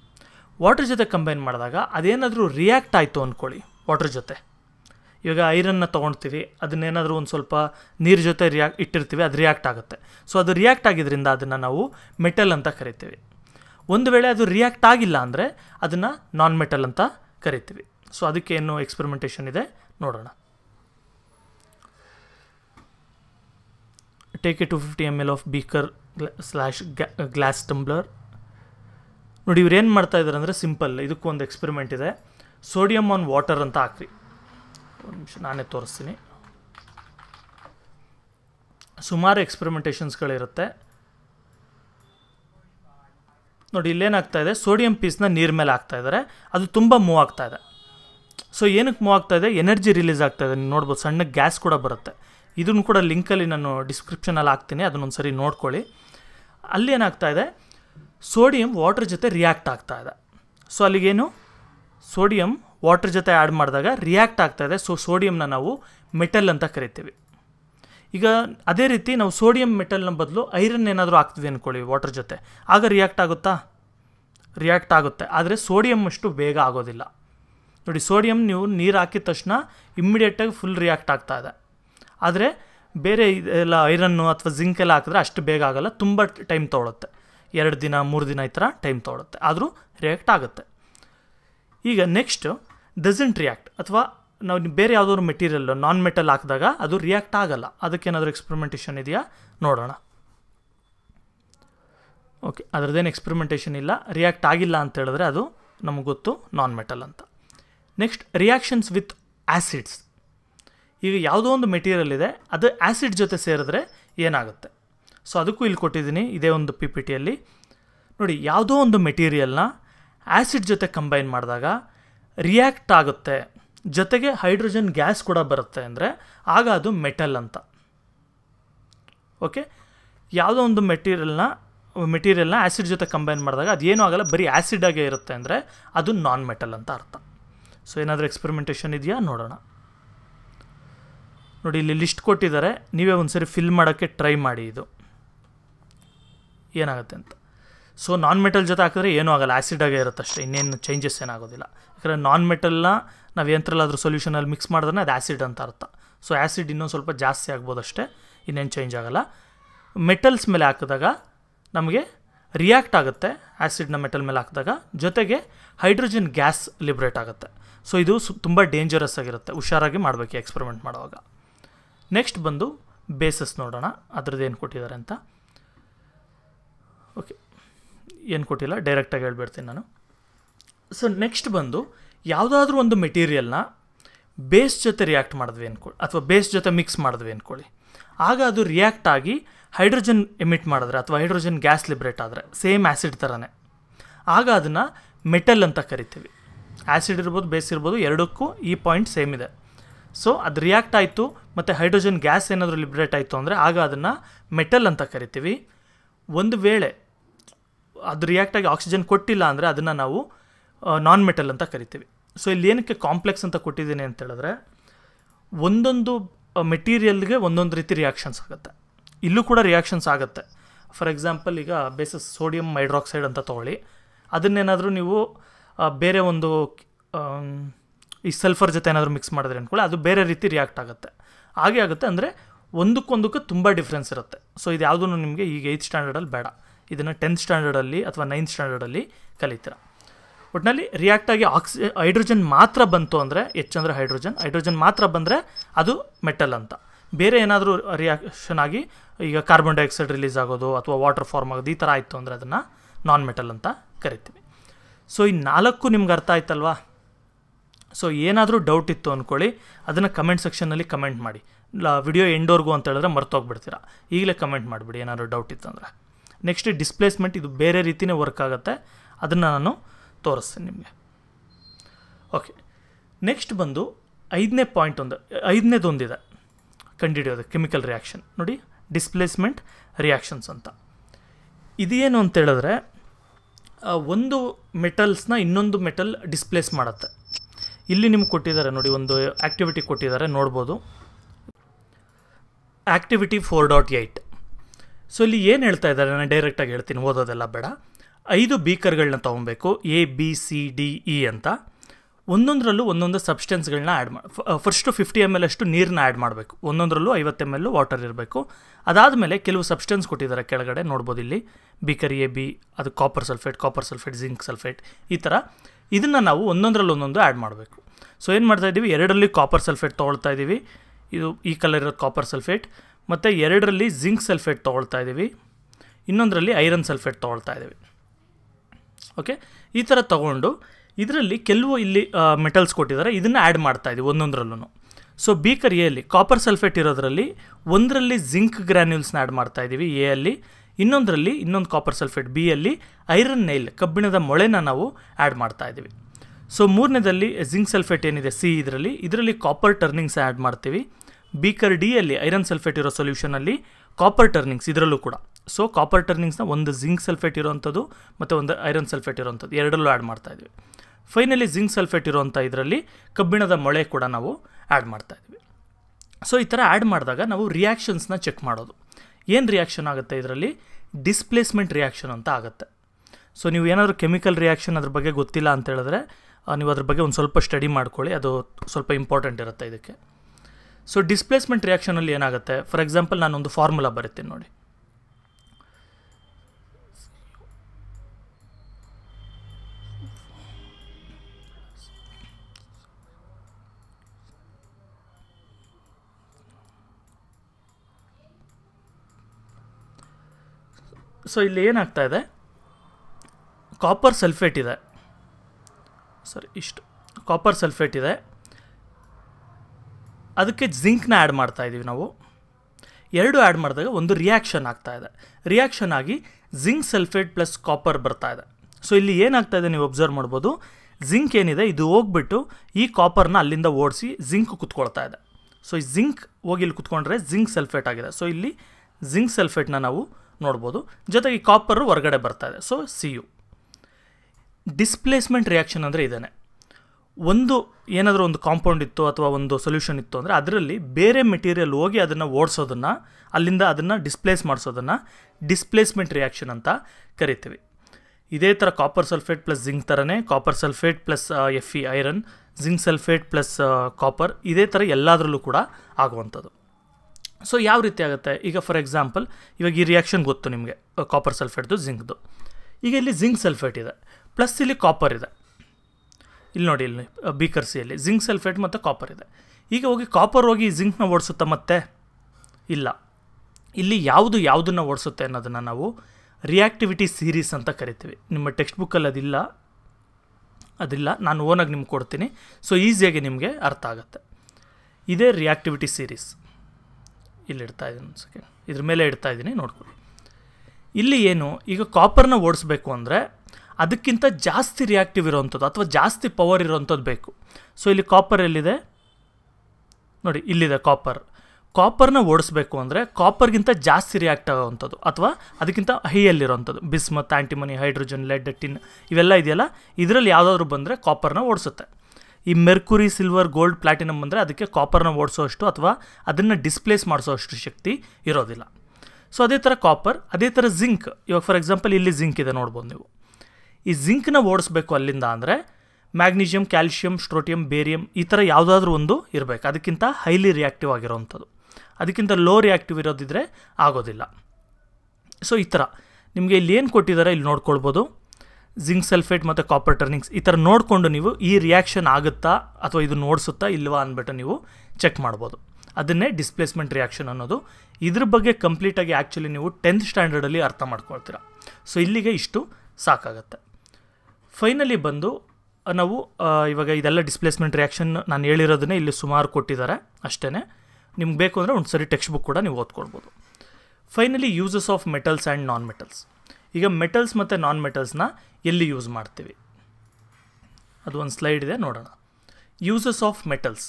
[SPEAKER 1] ವಾಟರ್ ಜೊತೆ ಕಂಬೈನ್ ಮಾಡಿದಾಗ ಅದೇನಾದರೂ ರಿಯಾಕ್ಟ್ ಆಯಿತು ಅಂದ್ಕೊಳ್ಳಿ ವಾಟರ್ ಜೊತೆ ಇವಾಗ ಐರನ್ನ ತೊಗೊಳ್ತೀವಿ ಅದನ್ನೇನಾದರೂ ಒಂದು ಸ್ವಲ್ಪ ನೀರು ಜೊತೆ ರಿಯಾಕ್ಟ್ ಇಟ್ಟಿರ್ತೀವಿ ಅದು ರಿಯಾಕ್ಟ್ ಆಗುತ್ತೆ ಸೊ ಅದು ರಿಯಾಕ್ಟ್ ಆಗಿದ್ದರಿಂದ ಅದನ್ನು ನಾವು ಮೆಟಲ್ ಅಂತ ಕರಿತೀವಿ ಒಂದು ವೇಳೆ ಅದು ರಿಯಾಕ್ಟ್ ಆಗಿಲ್ಲ ಅಂದರೆ ಅದನ್ನು ನಾನ್ ಮೆಟಲ್ ಅಂತ ಕರಿತೀವಿ ಸೊ ಅದಕ್ಕೆ ಏನು ಎಕ್ಸ್ಪೆರಿಮೆಂಟೇಷನ್ ಇದೆ ನೋಡೋಣ take a two fifty M L of beaker slash glass tumbler ನೋಡಿ ಇವ್ರು ಏನು ಮಾಡ್ತಾ ಇದ್ದಾರೆ ಅಂದರೆ ಸಿಂಪಲ್ ಇದಕ್ಕೂ ಒಂದು ಎಕ್ಸ್ಪೆರಿಮೆಂಟ್ ಇದೆ ಸೋಡಿಯಮ್ ಆನ್ ವಾಟರ್ ಅಂತ ಹಾಕ್ರಿ ಒಂದು ನಿಮಿಷ ನಾನೇ ತೋರಿಸ್ತೀನಿ ಸುಮಾರು ಎಕ್ಸ್ಪೆರಿಮೆಂಟೇಷನ್ಸ್ಗಳಿರುತ್ತೆ ನೋಡಿ ಇಲ್ಲೇನಾಗ್ತಾ ಇದೆ ಸೋಡಿಯಂ ಪೀಸ್ನ ನೀರು ಮೇಲೆ ಹಾಕ್ತಾ ಇದ್ದಾರೆ ಅದು ತುಂಬ ಮೂವ್ ಆಗ್ತಾ ಇದೆ ಸೊ ಏನಕ್ಕೆ ಮೂವ್ ಆಗ್ತಾ ಇದೆ ಎನರ್ಜಿ ರಿಲೀಸ್ ಆಗ್ತಾ ಇದೆ ನೀವು ನೋಡ್ಬೋದು ಸಣ್ಣ ಗ್ಯಾಸ್ ಕೂಡ ಬರುತ್ತೆ ಇದನ್ನು ಕೂಡ ಲಿಂಕಲ್ಲಿ ನಾನು ಡಿಸ್ಕ್ರಿಪ್ಷನಲ್ಲಿ ಹಾಕ್ತೀನಿ ಅದನ್ನೊಂದು ಸರಿ ನೋಡ್ಕೊಳ್ಳಿ ಅಲ್ಲಿ ಏನಾಗ್ತಾ ಇದೆ ಸೋಡಿಯಂ ವಾಟರ್ ಜೊತೆ ರಿಯಾಕ್ಟ್ ಆಗ್ತಾ ಇದೆ ಸೊ ಅಲ್ಲಿಗೇನು ಸೋಡಿಯಂ ವಾಟರ್ ಜೊತೆ ಆ್ಯಡ್ ಮಾಡಿದಾಗ ರಿಯಾಕ್ಟ್ ಆಗ್ತಾ ಇದೆ ಸೊ ಸೋಡಿಯಂನ ನಾವು ಮೆಟಲ್ ಅಂತ ಕರಿತೀವಿ ಈಗ ಅದೇ ರೀತಿ ನಾವು ಸೋಡಿಯಂ ಮೆಟಲ್ನ ಬದಲು ಐರನ್ ಏನಾದರೂ ಹಾಕ್ತಿವಿ ಅಂದ್ಕೊಳ್ಳಿ ವಾಟರ್ ಜೊತೆ ಆಗ ರಿಯಾಕ್ಟ್ ಆಗುತ್ತಾ ರಿಯಾಕ್ಟ್ ಆಗುತ್ತೆ ಆದರೆ ಸೋಡಿಯಂ ಅಷ್ಟು ಬೇಗ ಆಗೋದಿಲ್ಲ ನೋಡಿ ಸೋಡಿಯಂ ನೀವು ನೀರು ಹಾಕಿದ ತಕ್ಷಣ ಇಮ್ಮಿಡಿಯೇಟಾಗಿ ಫುಲ್ ರಿಯಾಕ್ಟ್ ಆಗ್ತಾ ಇದೆ ಆದರೆ ಬೇರೆ ಇದೆಲ್ಲ ಐರನ್ನು ಅಥವಾ ಜಿಂಕ್ ಎಲ್ಲ ಹಾಕಿದ್ರೆ ಅಷ್ಟು ಬೇಗ ಆಗೋಲ್ಲ ತುಂಬ ಟೈಮ್ ತೊಗೊಳುತ್ತೆ ಎರಡು ದಿನ ಮೂರು ದಿನ ಈ ಥರ ಟೈಮ್ ತೊಗೊಳುತ್ತೆ ಆದರೂ ರಿಯಾಕ್ಟ್ ಆಗುತ್ತೆ ಈಗ ನೆಕ್ಸ್ಟ್ ಡಸಂಟ್ ರಿಯಾಕ್ಟ್ ಅಥವಾ ನಾವು ಬೇರೆ ಯಾವುದಾದ್ರು ಮೆಟೀರಿಯಲ್ ನಾನ್ ಮೆಟಲ್ ಹಾಕಿದಾಗ ಅದು ರಿಯಾಕ್ಟ್ ಆಗಲ್ಲ ಅದಕ್ಕೇನಾದರೂ ಎಕ್ಸ್ಪೆರಿಮೆಂಟೇಷನ್ ಇದೆಯಾ ನೋಡೋಣ ಓಕೆ ಅದರದ್ದೇನು ಎಕ್ಸ್ಪೆರಿಮೆಂಟೇಷನ್ ಇಲ್ಲ ರಿಯಾಕ್ಟ್ ಆಗಿಲ್ಲ ಅಂತ ಹೇಳಿದ್ರೆ ಅದು ನಮಗೆ ಗೊತ್ತು ನಾನ್ ಮೆಟಲ್ ಅಂತ ನೆಕ್ಸ್ಟ್ ರಿಯಾಕ್ಷನ್ಸ್ ವಿತ್ ಆ್ಯಸಿಡ್ಸ್ ಈಗ ಯಾವುದೋ ಒಂದು ಮೆಟೀರಿಯಲ್ ಇದೆ ಅದು ಆ್ಯಸಿಡ್ ಜೊತೆ ಸೇರಿದ್ರೆ ಏನಾಗುತ್ತೆ ಸೊ ಅದಕ್ಕೂ ಇಲ್ಲಿ ಕೊಟ್ಟಿದ್ದೀನಿ ಇದೇ ಒಂದು ಪಿ ಪಿ ಟಿಯಲ್ಲಿ ನೋಡಿ ಯಾವುದೋ ಒಂದು ಮೆಟೀರಿಯಲ್ನ ಆ್ಯಸಿಡ್ ಜೊತೆ ಕಂಬೈನ್ ಮಾಡಿದಾಗ ರಿಯಾಕ್ಟ್ ಆಗುತ್ತೆ ಜೊತೆಗೆ ಹೈಡ್ರೋಜನ್ ಗ್ಯಾಸ್ ಕೂಡ ಬರುತ್ತೆ ಅಂದರೆ ಆಗ ಅದು ಮೆಟಲ್ ಅಂತ ಓಕೆ ಯಾವುದೋ ಒಂದು ಮೆಟೀರಿಯಲ್ನ ಮೆಟೀರಿಯಲ್ನ ಆ್ಯಸಿಡ್ ಜೊತೆ ಕಂಬೈನ್ ಮಾಡಿದಾಗ ಅದೇನೂ ಆಗಲ್ಲ ಬರೀ ಆ್ಯಸಿಡಾಗೇ ಇರುತ್ತೆ ಅಂದರೆ ಅದು ನಾನ್ ಮೆಟಲ್ ಅಂತ ಅರ್ಥ ಸೊ ಏನಾದರೂ ಎಕ್ಸ್ಪೆರಿಮೆಂಟೇಷನ್ ಇದೆಯಾ ನೋಡೋಣ ನೋಡಿ ಇಲ್ಲಿ ಲಿಸ್ಟ್ ಕೊಟ್ಟಿದ್ದಾರೆ ನೀವೇ ಒಂದು ಸರಿ ಫಿಲ್ ಮಾಡೋಕ್ಕೆ ಟ್ರೈ ಮಾಡಿ ಇದು ಏನಾಗುತ್ತೆ ಅಂತ ಸೊ ನಾನ್ ಮೆಟಲ್ ಜೊತೆ ಹಾಕಿದ್ರೆ ಏನೂ ಆಗಲ್ಲ ಆ್ಯಸಿಡಾಗೇ ಇರುತ್ತೆ ಅಷ್ಟೇ ಇನ್ನೇನು ಚೇಂಜಸ್ ಏನಾಗೋದಿಲ್ಲ ಯಾಕಂದರೆ ನಾನ್ ಮೆಟಲ್ನ ನಾವು ಎಂತ್ರಲ್ಲಾದ್ರೂ ಸೊಲ್ಯೂಷನಲ್ಲಿ ಮಿಕ್ಸ್ ಮಾಡಿದ್ರೆ ಅದು ಆ್ಯಸಿಡ್ ಅಂತ ಅರ್ಥ ಸೊ ಆ್ಯಸಿಡ್ ಇನ್ನೊಂದು ಸ್ವಲ್ಪ ಜಾಸ್ತಿ ಆಗ್ಬೋದು ಅಷ್ಟೇ ಇನ್ನೇನು ಚೇಂಜ್ ಆಗಲ್ಲ ಮೆಟಲ್ಸ್ ಮೇಲೆ ಹಾಕಿದಾಗ ನಮಗೆ ರಿಯಾಕ್ಟ್ ಆಗುತ್ತೆ ಆ್ಯಸಿಡ್ನ ಮೆಟಲ್ ಮೇಲೆ ಹಾಕಿದಾಗ ಜೊತೆಗೆ ಹೈಡ್ರೋಜನ್ ಗ್ಯಾಸ್ ಲಿಬ್ರೇಟ್ ಆಗುತ್ತೆ ಸೊ ಇದು ಸು ತುಂಬ ಡೇಂಜರಸ್ ಆಗಿರುತ್ತೆ ಹುಷಾರಾಗಿ ಮಾಡಬೇಕು ಎಕ್ಸ್ಪೆರಿಮೆಂಟ್ ಮಾಡುವಾಗ ನೆಕ್ಸ್ಟ್ ಬಂದು ಬೇಸಸ್ ನೋಡೋಣ ಅದ್ರದ್ದು ಏನು ಕೊಟ್ಟಿದ್ದಾರೆ ಅಂತ ಓಕೆ ಏನು ಕೊಟ್ಟಿಲ್ಲ ಡೈರೆಕ್ಟಾಗಿ ಹೇಳ್ಬಿಡ್ತೀನಿ ನಾನು ಸೊ ನೆಕ್ಸ್ಟ್ ಬಂದು ಯಾವುದಾದ್ರೂ ಒಂದು ಮೆಟೀರಿಯಲ್ನ ಬೇಸ್ ಜೊತೆ ರಿಯಾಕ್ಟ್ ಮಾಡಿದ್ವಿ ಅಂದ್ಕೊಳ್ಳಿ ಅಥವಾ ಬೇಸ್ ಜೊತೆ ಮಿಕ್ಸ್ ಮಾಡಿದ್ವಿ ಅಂದ್ಕೊಳ್ಳಿ ಆಗ ಅದು ರಿಯಾಕ್ಟ್ ಆಗಿ ಹೈಡ್ರೋಜನ್ ಎಮಿಟ್ ಮಾಡಿದ್ರೆ ಅಥವಾ ಹೈಡ್ರೋಜನ್ ಗ್ಯಾಸ್ ಲಿಬ್ರೇಟ್ ಆದರೆ ಸೇಮ್ ಆ್ಯಸಿಡ್ ಥರನೇ ಆಗ ಅದನ್ನು ಮೆಟಲ್ ಅಂತ ಕರಿತೀವಿ ಆ್ಯಸಿಡ್ ಇರ್ಬೋದು ಬೇಸ್ ಇರ್ಬೋದು ಎರಡಕ್ಕೂ ಈ ಪಾಯಿಂಟ್ ಸೇಮ್ ಇದೆ ಸೊ ಅದು ರಿಯಾಕ್ಟ್ ಆಯಿತು ಮತ್ತು ಹೈಡ್ರೋಜನ್ ಗ್ಯಾಸ್ ಏನಾದರೂ ಲಿಬ್ರೇಟ್ ಆಯಿತು ಅಂದರೆ ಆಗ ಅದನ್ನು ಮೆಟಲ್ ಅಂತ ಕರಿತೀವಿ ಒಂದು ವೇಳೆ ಅದು ರಿಯಾಕ್ಟ್ ಆಗಿ ಆಕ್ಸಿಜನ್ ಕೊಟ್ಟಿಲ್ಲ ಅಂದರೆ ಅದನ್ನು ನಾವು ನಾನ್ ಮೆಟಲ್ ಅಂತ ಕರಿತೀವಿ ಸೊ ಇಲ್ಲಿ ಏನಕ್ಕೆ ಕಾಂಪ್ಲೆಕ್ಸ್ ಅಂತ ಕೊಟ್ಟಿದ್ದೀನಿ ಅಂತ ಹೇಳಿದ್ರೆ ಒಂದೊಂದು ಮೆಟೀರಿಯಲ್ಗೆ ಒಂದೊಂದು ರೀತಿ ರಿಯಾಕ್ಷನ್ಸ್ ಆಗುತ್ತೆ ಇಲ್ಲೂ ಕೂಡ ರಿಯಾಕ್ಷನ್ಸ್ ಆಗುತ್ತೆ ಫಾರ್ ಎಕ್ಸಾಂಪಲ್ ಈಗ ಬೇಸಸ್ ಸೋಡಿಯಂ ಹೈಡ್ರಾಕ್ಸೈಡ್ ಅಂತ ತೊಗೊಳ್ಳಿ ಅದನ್ನೇನಾದರೂ ನೀವು ಆ, ಬೇರೆ ಒಂದು ಆಮ್, ಈ ಸಲ್ಫರ್ ಜೊತೆ ಏನಾದರೂ ಮಿಕ್ಸ್ ಮಾಡಿದ್ರೆ ಅಂದ್ಕೊಳ್ಳಿ ಅದು ಬೇರೆ ರೀತಿ ರಿಯಾಕ್ಟ್ ಆಗುತ್ತೆ ಹಾಗೆ ಆಗುತ್ತೆ ಅಂದರೆ ಒಂದಕ್ಕೊಂದಕ್ಕೆ ತುಂಬ ಡಿಫ್ರೆನ್ಸ್ ಇರುತ್ತೆ ಸೊ ಇದು ಯಾವುದೂ ನಿಮಗೆ ಈಗ ಏಯ್ತ್ ಸ್ಟ್ಯಾಂಡರ್ಡಲ್ಲಿ ಬೇಡ ಇದನ್ನು ಟೆಂತ್ ಸ್ಟ್ಯಾಂಡರ್ಡಲ್ಲಿ ಅಥವಾ ನೈನ್ತ್ ಸ್ಟ್ಯಾಂಡರ್ಡಲ್ಲಿ ಕಲಿತೀರ ಒಟ್ಟಿನಲ್ಲಿ ರಿಯಾಕ್ಟ್ ಆಗಿ ಆಕ್ಸಿ ಹೈಡ್ರೋಜನ್ ಮಾತ್ರ ಬಂತು ಅಂದರೆ ಹೆಚ್ಚಂದರೆ ಹೈಡ್ರೋಜನ್ ಹೈಡ್ರೋಜನ್ ಮಾತ್ರ ಬಂದರೆ ಅದು ಮೆಟಲ್ ಅಂತ ಬೇರೆ ಏನಾದರೂ ರಿಯಾಕ್ಷನ್ ಆಗಿ ಈಗ ಕಾರ್ಬನ್ ಡೈಆಕ್ಸೈಡ್ ರಿಲೀಸ್ ಆಗೋದು ಅಥವಾ ವಾಟರ್ ಫಾರ್ಮ್ ಆಗೋದು ಈ ಥರ ಆಯಿತು ಅಂದರೆ ಅದನ್ನು ನಾನ್ ಮೆಟಲ್ ಅಂತ ಕರಿತೀವಿ ಸೊ ಈ ನಾಲ್ಕು ನಿಮ್ಗೆ ಅರ್ಥ ಆಯ್ತಲ್ವಾ ಸೊ ಏನಾದರೂ ಡೌಟ್ ಇತ್ತು ಅಂದ್ಕೊಳ್ಳಿ ಅದನ್ನು ಕಮೆಂಟ್ ಸೆಕ್ಷನಲ್ಲಿ ಕಮೆಂಟ್ ಮಾಡಿ ವಿಡಿಯೋ ಎಂಡೋರ್ಗು ಅಂತ ಹೇಳಿದ್ರೆ ಮರ್ತೋಗ್ಬಿಡ್ತೀರಾ ಈಗಲೇ ಕಮೆಂಟ್ ಮಾಡಿಬಿಡಿ ಏನಾದರೂ ಡೌಟ್ ಇತ್ತಂದರೆ ನೆಕ್ಸ್ಟ್ ಡಿಸ್ಪ್ಲೇಸ್ಮೆಂಟ್ ಇದು ಬೇರೆ ರೀತಿಯೇ ವರ್ಕ್ ಆಗುತ್ತೆ ಅದನ್ನು ನಾನು ತೋರಿಸ್ತೀನಿ ನಿಮಗೆ ಓಕೆ ನೆಕ್ಸ್ಟ್ ಬಂದು ಐದನೇ ಪಾಯಿಂಟ್ ಒಂದು ಐದನೇದೊಂದಿದೆ ಕಂಡುಹಿಡಿಯೋದು ಕೆಮಿಕಲ್ ರಿಯಾಕ್ಷನ್ ನೋಡಿ ಡಿಸ್ಪ್ಲೇಸ್ಮೆಂಟ್ ರಿಯಾಕ್ಷನ್ಸ್ ಅಂತ ಇದೇನು ಅಂತ ಹೇಳಿದ್ರೆ ಆ, ಒಂದು ಮೆಟಲ್ಸ್ನ ಇನ್ನೊಂದು ಮೆಟಲ್ ಡಿಸ್ಪ್ಲೇಸ್ ಮಾಡುತ್ತೆ ಇಲ್ಲಿ ನಿಮ್ಗೆ ಕೊಟ್ಟಿದ್ದಾರೆ ನೋಡಿ ಒಂದು ಆ್ಯಕ್ಟಿವಿಟಿ ಕೊಟ್ಟಿದ್ದಾರೆ ನೋಡ್ಬೋದು activity four dot eight so ಇಲ್ಲಿ ಏನು ಹೇಳ್ತಾ ಇದ್ದಾರೆ ನಾನು ಡೈರೆಕ್ಟಾಗಿ ಹೇಳ್ತೀನಿ ಓದೋದೆಲ್ಲ ಬೇಡ ಐದು ಬೀಕರ್ಗಳನ್ನ ತೊಗೊಬೇಕು A B C D E ಅಂತ ಒಂದೊಂದರಲ್ಲೂ ಒಂದೊಂದು ಸಬ್ಸ್ಟೆನ್ಸ್ಗಳನ್ನ ಆ್ಯಡ್ ಮಾಡಿ ಫಸ್ಟು ಫಿಫ್ಟಿ ಎಮ್ ಎಲ್ ಅಷ್ಟು ನೀರನ್ನ ಆ್ಯಡ್ ಮಾಡಬೇಕು ಒಂದೊಂದರಲ್ಲೂ ಐವತ್ತು ಎಮ್ ಎಲ್ ವಾಟರ್ ಇರಬೇಕು ಅದಾದಮೇಲೆ ಕೆಲವು ಸಬ್ಸ್ಟೆನ್ಸ್ ಕೊಟ್ಟಿದ್ದಾರೆ ಕೆಳಗಡೆ ನೋಡ್ಬೋದು ಇಲ್ಲಿ ಬೀಕರ್ ಎ ಬಿ ಅದು copper sulphate copper sulphate zinc sulphate ಈ ಥರ ಇದನ್ನು ನಾವು ಒಂದೊಂದರಲ್ಲಿ ಒಂದೊಂದು ಆ್ಯಡ್ ಮಾಡಬೇಕು ಸೊ ಏನು ಮಾಡ್ತಾ ಇದ್ದೀವಿ ಎರಡರಲ್ಲಿ ಕಾಪರ್ ಸಲ್ಫೇಟ್ ತೊಗೊಳ್ತಾ ಇದ್ದೀವಿ ಇದು ಈ ಕಲರ್ ಇರೋದು ಕಾಪರ್ ಸಲ್ಫೇಟ್ ಮತ್ತು ಎರಡರಲ್ಲಿ ಜಿಂಕ್ ಸಲ್ಫೇಟ್ ತೊಗೊಳ್ತಾ ಇದ್ದೀವಿ ಇನ್ನೊಂದರಲ್ಲಿ ಐರನ್ ಸಲ್ಫೇಟ್ ತೊಗೊಳ್ತಾ ಇದ್ದೀವಿ ಓಕೆ ಈ ಥರ ತೊಗೊಂಡು ಇದರಲ್ಲಿ ಕೆಲವು ಇಲ್ಲಿ ಮೆಟಲ್ಸ್ ಕೊಟ್ಟಿದ್ದಾರೆ ಇದನ್ನು ಆ್ಯಡ್ ಮಾಡ್ತಾ ಇದ್ದೀವಿ ಒಂದೊಂದರಲ್ಲೂ ಸೊ ಬೀಕರ್ ಎ ಅಲ್ಲಿ ಕಾಪರ್ ಸಲ್ಫೇಟ್ ಇರೋದ್ರಲ್ಲಿ ಒಂದರಲ್ಲಿ ಜಿಂಕ್ ಗ್ರ್ಯಾನ್ಯೂಲ್ಸ್ನ ಆ್ಯಡ್ ಮಾಡ್ತಾ ಇದ್ದೀವಿ ಎ ಅಲ್ಲಿ ಇನ್ನೊಂದರಲ್ಲಿ ಇನ್ನೊಂದು ಕಾಪರ್ ಸಲ್ಫೇಟ್ ಬಿ ಅಲ್ಲಿ ಐರನ್ ನೈಲ್ ಕಬ್ಬಿಣದ ಮೊಳೆನ ನಾವು ಆ್ಯಡ್ ಮಾಡ್ತಾ ಇದ್ದೀವಿ ಸೊ ಮೂರನೇದಲ್ಲಿ ಜಿಂಕ್ ಸಲ್ಫೇಟ್ ಏನಿದೆ ಸಿ ಇದರಲ್ಲಿ ಇದರಲ್ಲಿ ಕಾಪರ್ ಟರ್ನಿಂಗ್ಸ್ ಆ್ಯಡ್ ಮಾಡ್ತೀವಿ ಬೀಕರ್ ಡಿ ಅಲ್ಲಿ ಐರನ್ ಸಲ್ಫೇಟ್ ಇರೋ ಸೊಲ್ಯೂಷನಲ್ಲಿ ಕಾಪರ್ ಟರ್ನಿಂಗ್ಸ್ ಇದರಲ್ಲೂ ಕೂಡ ಸೊ ಕಾಪರ್ ಟರ್ನಿಂಗ್ಸ್ನ ಒಂದು ಜಿಂಕ್ ಸಲ್ಫೇಟ್ ಇರೋವಂಥದ್ದು ಮತ್ತು ಒಂದು ಐರನ್ ಸಲ್ಫೇಟ್ ಇರೋವಂಥದ್ದು ಎರಡರಲ್ಲೂ ಆ್ಯಡ್ ಮಾಡ್ತಾ ಇದ್ವಿ ಫೈನಲಿ ಜಿಂಕ್ ಸಲ್ಫೇಟ್ ಇರೋವಂಥ ಇದರಲ್ಲಿ ಕಬ್ಬಿಣದ ಮೊಳೆ ಕೂಡ ನಾವು ಆ್ಯಡ್ ಮಾಡ್ತಾ ಇದ್ವಿ ಸೊ ಈ ಥರ ಆ್ಯಡ್ ಮಾಡಿದಾಗ ನಾವು ರಿಯಾಕ್ಷನ್ಸ್ನ ಚೆಕ್ ಮಾಡೋದು ಏನು ರಿಯಾಕ್ಷನ್ ಆಗುತ್ತೆ ಇದರಲ್ಲಿ ಡಿಸ್ಪ್ಲೇಸ್ಮೆಂಟ್ ರಿಯಾಕ್ಷನ್ ಅಂತ ಆಗುತ್ತೆ ಸೊ ನೀವು ಏನಾದರೂ ಕೆಮಿಕಲ್ ರಿಯಾಕ್ಷನ್ ಅದ್ರ ಬಗ್ಗೆ ಗೊತ್ತಿಲ್ಲ ಅಂತ ಹೇಳಿದ್ರೆ ಆ, ನೀವು ಅದ್ರ ಬಗ್ಗೆ ಒಂದು ಸ್ವಲ್ಪ ಸ್ಟಡಿ ಮಾಡ್ಕೊಳ್ಳಿ ಅದು ಸ್ವಲ್ಪ ಇಂಪಾರ್ಟೆಂಟ್ ಇರುತ್ತೆ ಇದಕ್ಕೆ ಸೊ ಡಿಸ್ಪ್ಲೇಸ್ಮೆಂಟ್ ರಿಯಾಕ್ಷನಲ್ಲಿ ಏನಾಗುತ್ತೆ ಫಾರ್ ಎಕ್ಸಾಂಪಲ್ ನಾನೊಂದು ಫಾರ್ಮುಲಾ ಬರುತ್ತೀನಿ ನೋಡಿ ಸೊ ಇಲ್ಲಿ ಏನಾಗ್ತಾ ಇದೆ ಕಾಪರ್ ಸಲ್ಫೇಟ್ ಇದೆ ಸರಿ ಇಷ್ಟು ಕಾಪರ್ ಸಲ್ಫೇಟ್ ಇದೆ ಅದಕ್ಕೆ ಜಿಂಕ್ನ ಆ್ಯಡ್ ಮಾಡ್ತಾ ಇದ್ದೀವಿ ನಾವು ಎರಡು ಆ್ಯಡ್ ಮಾಡಿದಾಗ ಒಂದು ರಿಯಾಕ್ಷನ್ ಆಗ್ತಾ ಇದೆ ರಿಯಾಕ್ಷನ್ ಆಗಿ ಜಿಂಕ್ ಸಲ್ಫೇಟ್ ಪ್ಲಸ್ ಕಾಪರ್ ಬರ್ತಾ ಇದೆ ಸೊ ಇಲ್ಲಿ ಏನಾಗ್ತಾ ಇದೆ ನೀವು ಅಬ್ಸರ್ವ್ ಮಾಡ್ಬೋದು ಜಿಂಕ್ ಏನಿದೆ ಇದು ಹೋಗ್ಬಿಟ್ಟು ಈ ಕಾಪರ್ನ ಅಲ್ಲಿಂದ ಓಡಿಸಿ ಜಿಂಕ್ ಕುತ್ಕೊಳ್ತಾ ಇದೆ ಸೊ ಈ ಜಿಂಕ್ ಹೋಗಿ ಇಲ್ಲಿ ಕುತ್ಕೊಂಡ್ರೆ ಜಿಂಕ್ ಸಲ್ಫೇಟ್ ಆಗಿದೆ ಸೊ ಇಲ್ಲಿ ಜಿಂಕ್ ಸಲ್ಫೇಟ್ನ ನಾವು ನೋಡ್ಬೋದು ಜೊತೆಗೆ ಈ ಕಾಪರು ಹೊರಗಡೆ ಬರ್ತಾ ಇದೆ so C U displacement reaction ಅಂದರೆ ಇದೇನೆ ಒಂದು ಏನಾದರೂ ಒಂದು ಕಾಂಪೌಂಡ್ ಇತ್ತು ಅಥವಾ ಒಂದು ಸೊಲ್ಯೂಷನ್ ಇತ್ತು ಅಂದರೆ ಅದರಲ್ಲಿ ಬೇರೆ ಮೆಟೀರಿಯಲ್ ಹೋಗಿ ಅದನ್ನು ಓಡಿಸೋದನ್ನು ಅಲ್ಲಿಂದ ಅದನ್ನು ಡಿಸ್ಪ್ಲೇಸ್ ಮಾಡಿಸೋದನ್ನು ಡಿಸ್ಪ್ಲೇಸ್ಮೆಂಟ್ ರಿಯಾಕ್ಷನ್ ಅಂತ ಕರಿತೀವಿ ಇದೇ ಥರ ಕಾಪರ್ ಸಲ್ಫೇಟ್ ಪ್ಲಸ್ ಜಿಂಕ್ ಥರನೇ copper sulphate plus F E iron zinc sulphate plus copper ಇದೇ ಥರ ಎಲ್ಲದರಲ್ಲೂ ಕೂಡ ಆಗುವಂಥದ್ದು ಸೊ ಯಾವ ರೀತಿ ಆಗುತ್ತೆ ಈಗ ಫಾರ್ ಎಕ್ಸಾಂಪಲ್ ಇವಾಗ ಈ ರಿಯಾಕ್ಷನ್ ಗೊತ್ತು ನಿಮಗೆ ಕಾಪರ್ ಸಲ್ಫೇಟ್ದು ಜಿಂಕ್ದು ಈಗ ಇಲ್ಲಿ ಜಿಂಕ್ ಸಲ್ಫೇಟ್ ಇದೆ ಪ್ಲಸ್ ಇಲ್ಲಿ ಕಾಪರ್ ಇದೆ ಇಲ್ಲಿ ನೋಡಿ ಇಲ್ಲಿ ಬೀಕರ್ಸಿಯಲ್ಲಿ ಜಿಂಕ್ ಸಲ್ಫೇಟ್ ಮತ್ತು ಕಾಪರ್ ಇದೆ ಈಗ ಹೋಗಿ ಕಾಪರ್ ಹೋಗಿ ಜಿಂಕ್ನ ಓಡಿಸುತ್ತಾ ಮತ್ತೆ ಇಲ್ಲ ಇಲ್ಲಿ ಯಾವುದು ಯಾವುದನ್ನು ಓಡಿಸುತ್ತೆ ಅನ್ನೋದನ್ನು ನಾವು ರಿಯಾಕ್ಟಿವಿಟಿ ಸೀರೀಸ್ ಅಂತ ಕರಿತೀವಿ ನಿಮ್ಮ ಟೆಕ್ಸ್ಟ್ ಬುಕ್ಕಲ್ಲಿ ಅದಿಲ್ಲ ಅದಿಲ್ಲ ನಾನು ಓನಾಗಿ ನಿಮ್ಗೆ ಕೊಡ್ತೀನಿ ಸೊ ಈಸಿಯಾಗಿ ನಿಮಗೆ ಅರ್ಥ ಆಗುತ್ತೆ ಇದೇ ರಿಯಾಕ್ಟಿವಿಟಿ ಸೀರೀಸ್ ಇಲ್ಲಿ ಇಡ್ತಾ ಇದ್ದೀನಿ ಒಂದು ಸೆಕೆಂಡ್ ಇದ್ರ ಮೇಲೆ ಇಡ್ತಾ ಇದ್ದೀನಿ ನೋಡ್ಕೊಳ್ಳಿ ಇಲ್ಲಿ ಏನು ಈಗ ಕಾಪರ್ನ ಓಡಿಸ್ಬೇಕು ಅಂದರೆ ಅದಕ್ಕಿಂತ ಜಾಸ್ತಿ ರಿಯಾಕ್ಟಿವ್ ಇರೋವಂಥದ್ದು ಅಥವಾ ಜಾಸ್ತಿ ಪವರ್ ಇರೋವಂಥದ್ದು ಬೇಕು ಸೊ ಇಲ್ಲಿ ಕಾಪರ್ ಎಲ್ಲಿದೆ ನೋಡಿ ಇಲ್ಲಿದೆ ಕಾಪರ್ ಕಾಪರ್ನ ಓಡಿಸ್ಬೇಕು ಅಂದರೆ ಕಾಪರ್ಗಿಂತ ಜಾಸ್ತಿ ರಿಯಾಕ್ಟ್ ಆಗೋವಂಥದ್ದು ಅಥವಾ ಅದಕ್ಕಿಂತ ಹೈಯಲ್ಲಿರೋವಂಥದ್ದು bismuth antimony hydrogen lead tin ಇವೆಲ್ಲ ಇದೆಯಲ್ಲ ಇದರಲ್ಲಿ ಯಾವುದಾದ್ರು ಬಂದರೆ ಕಾಪರ್ನ ಓಡಿಸುತ್ತೆ ಈ ಮೆರ್ಕುರಿ ಸಿಲ್ವರ್ ಗೋಲ್ಡ್ ಪ್ಲಾಟಿನಮ್ ಬಂದರೆ ಅದಕ್ಕೆ ಕಾಪರ್ನ ಓಡಿಸೋಷ್ಟು ಅಥವಾ ಅದನ್ನು ಡಿಸ್ಪ್ಲೇಸ್ ಮಾಡಿಸೋಷ್ಟು ಶಕ್ತಿ ಇರೋದಿಲ್ಲ ಸೊ ಅದೇ ಥರ ಕಾಪರ್ ಅದೇ ಥರ ಜಿಂಕ್ ಇವಾಗ ಫಾರ್ ಎಕ್ಸಾಂಪಲ್ ಇಲ್ಲಿ ಜಿಂಕ್ ಇದೆ ನೋಡ್ಬೋದು ನೀವು ಈ ಜಿಂಕ್ನ ಓಡಿಸ್ಬೇಕು ಅಲ್ಲಿಂದ ಅಂದರೆ ಮ್ಯಾಗ್ನೀಷಿಯಮ್ ಕ್ಯಾಲ್ಶಿಯಂ ಸ್ಟ್ರೋಟಿಯಂ ಬೇರಿಯಂ ಈ ಥರ ಯಾವುದಾದ್ರೂ ಒಂದು ಇರಬೇಕು ಅದಕ್ಕಿಂತ ಹೈಲಿ ರಿಯಾಕ್ಟಿವ್ ಆಗಿರೋವಂಥದ್ದು ಅದಕ್ಕಿಂತ ಲೋ ರಿಯಾಕ್ಟಿವ್ ಇರೋದಿದ್ರೆ ಆಗೋದಿಲ್ಲ ಸೊ ಈ ಥರ ನಿಮಗೆ ಇಲ್ಲಿ ಏನು ಕೊಟ್ಟಿದ್ದಾರೆ ಇಲ್ಲಿ ನೋಡ್ಕೊಳ್ಬೋದು ಜಿಂಕ್ ಸಲ್ಫೇಟ್ ಮತ್ತು ಕಾಪರ್ ಟರ್ನಿಂಗ್ಸ್ ಈ ಥರ ನೋಡಿಕೊಂಡು ನೀವು ಈ ರಿಯಾಕ್ಷನ್ ಆಗುತ್ತಾ ಅಥವಾ ಇದು ನೋಡಿಸುತ್ತಾ ಇಲ್ವಾ ಅಂದ್ಬಿಟ್ಟು ನೀವು ಚೆಕ್ ಮಾಡ್ಬೋದು ಅದನ್ನೇ ಡಿಸ್ಪ್ಲೇಸ್ಮೆಂಟ್ ರಿಯಾಕ್ಷನ್ ಅನ್ನೋದು ಇದ್ರ ಬಗ್ಗೆ ಕಂಪ್ಲೀಟಾಗಿ ಆ್ಯಕ್ಚುಲಿ ನೀವು ಟೆಂತ್ ಸ್ಟ್ಯಾಂಡರ್ಡಲ್ಲಿ ಅರ್ಥ ಮಾಡ್ಕೊಳ್ತೀರ ಸೊ ಇಲ್ಲಿಗೆ ಇಷ್ಟು ಸಾಕಾಗತ್ತೆ ಫೈನಲಿ ಬಂದು ನಾವು ಆ, ಇವಾಗ ಇದೆಲ್ಲ ಡಿಸ್ಪ್ಲೇಸ್ಮೆಂಟ್ ರಿಯಾಕ್ಷನ್ ನಾನು ಹೇಳಿರೋದನ್ನೇ ಇಲ್ಲಿ ಸುಮಾರು ಕೊಟ್ಟಿದ್ದಾರೆ ಅಷ್ಟೇ ನಿಮ್ಗೆ ಬೇಕು ಅಂದರೆ ಒಂದು ಸರಿ ಟೆಕ್ಸ್ಟ್ ಬುಕ್ ಕೂಡ ನೀವು ಓದ್ಕೊಳ್ಬೋದು finally uses of metals and non metals ಈಗ ಮೆಟಲ್ಸ್ ಮತ್ತು ನಾನ್ ಮೆಟಲ್ಸ್ನ ಎಲ್ಲಿ ಯೂಸ್ ಮಾಡ್ತೀವಿ ಅದು ಒಂದು ಸ್ಲೈಡ್ ಇದೆ ನೋಡೋಣ uses of metals